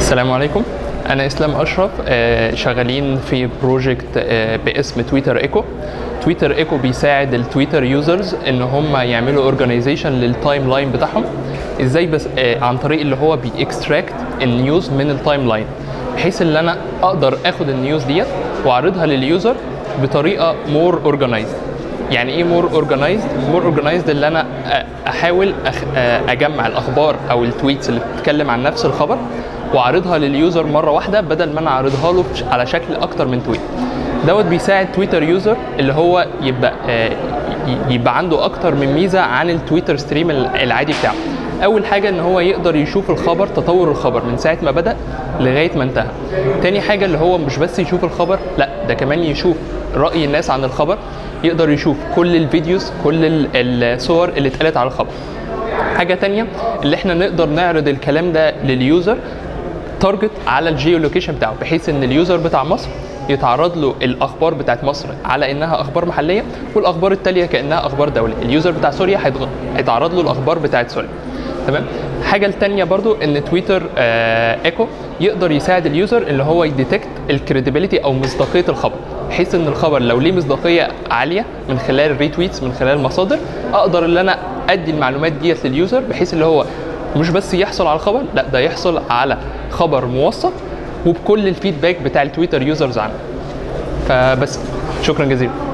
السلام عليكم انا اسلام اشرف آه، شغالين في بروجكت آه، باسم تويتر ايكو تويتر ايكو بيساعد التويتر يوزرز ان هم يعملوا اورجانيزيشن للتايم لاين بتاعهم ازاي بس آه، عن طريق اللي هو بيكستراكت النيوز من التايم لاين بحيث ان انا اقدر اخد النيوز ديت واعرضها لليوزر بطريقه مور اورجانيزد يعني ايه مور اورجانيزد مور اورجانيزد اللي انا أ- احاول أخ... أ- اجمع الاخبار او التويتس اللي بتتكلم عن نفس الخبر واعرضها لليوزر مره واحده بدل ما انا اعرضها له بش- على شكل اكتر من تويت دوت بيساعد تويتر يوزر اللي هو يبقى آه، ي- يبقى عنده اكتر من ميزه عن التويتر ستريم ال- العادي بتاعه اول حاجه ان هو يقدر يشوف الخبر تطور الخبر من ساعه ما بدا لغايه ما انتهى تاني حاجه اللي هو مش بس يشوف الخبر لا ده كمان يشوف راي الناس عن الخبر يقدر يشوف كل الفيديوز كل ال- الصور اللي اتقالت على الخبر حاجه تانية اللي احنا نقدر نعرض الكلام ده لليوزر تارجت على الجيو لوكيشن بتاعه بحيث ان اليوزر بتاع مصر يتعرض له الاخبار بتاعت مصر على انها اخبار محليه والاخبار التاليه كانها اخبار دوليه اليوزر بتاع سوريا هيتغ- هيتعرض له الاخبار بتاعت سوريا تمام حاجه التانية برضو ان تويتر آه ايكو يقدر يساعد اليوزر اللي هو يديتكت الكريديبيليتي او مصداقيه الخبر بحيث ان الخبر لو ليه مصداقيه عاليه من خلال الريتويتس من خلال المصادر اقدر ان انا ادي المعلومات ديت لليوزر بحيث اللي هو مش بس يحصل على الخبر لا ده يحصل على خبر موثق وبكل الفيدباك بتاع التويتر يوزرز عنه فبس شكرا جزيلا